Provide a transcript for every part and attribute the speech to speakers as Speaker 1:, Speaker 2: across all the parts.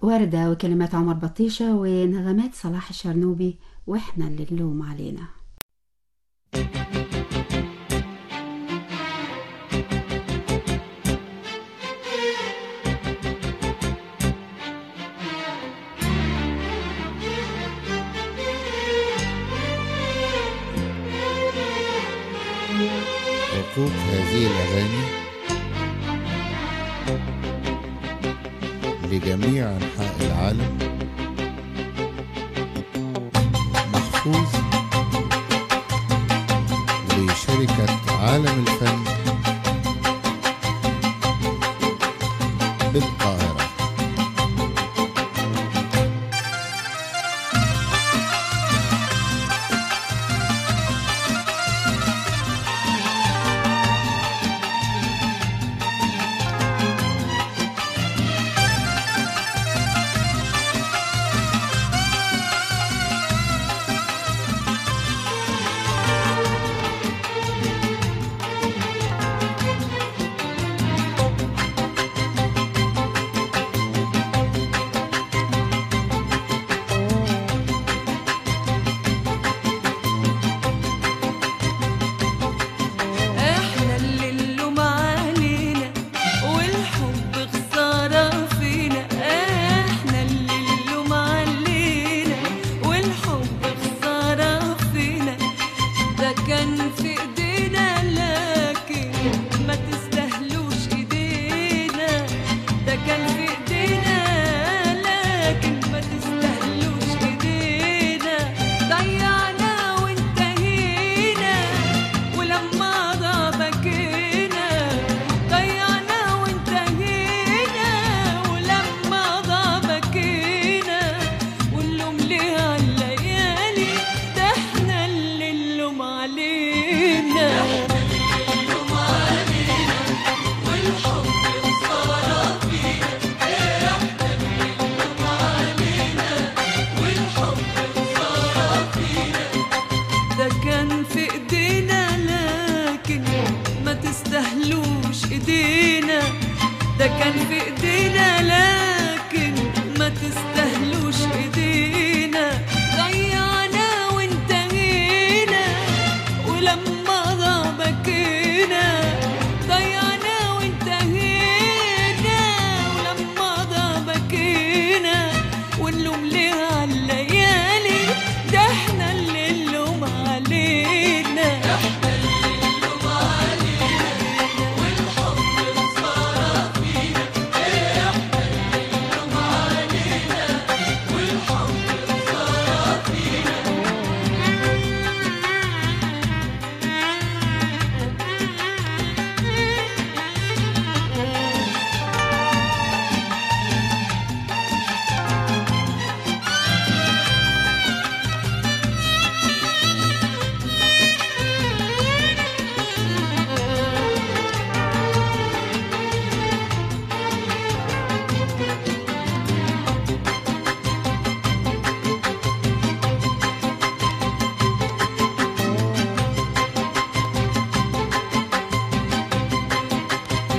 Speaker 1: وردة وكلمات عمر بطيشة ونغمات صلاح الشرنوبي واحنا اللي اللوم علينا
Speaker 2: حقوق هذه الأغاني لجميع أنحاء العالم محفوظ لشركة عالم الفن بالقاهرة
Speaker 3: احنا اللي اللوم علينا والحب خسارة فينا احنا اللي اللوم علينا والحب خسارة فينا ده كان في ايدينا لكن ما تستاهلوش ايدينا ده كان في ايدينا لكن ما تستاهلوش ايدينا ضيعنا وانتهينا ولما ضاع بكينا ضيعنا وانتهينا ولما ضاع بكينا واللوم ليه عالليالي ده احنا اللي اللوم علينا ده كان في ايدينا لكن ما تستاهلوش ايدينا ده كان في ايدينا لكن ما تستاهلوش ايدينا ضيعنا وانتهينا ولما ضاع بكينا ضيعنا وانتهينا ولما ضاع بكينا ونلوم ليه عالليالي ده احنا اللي اللوم علينا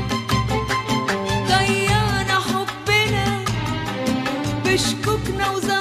Speaker 3: ضيعنا حبنا بشكوكنا وزعلنا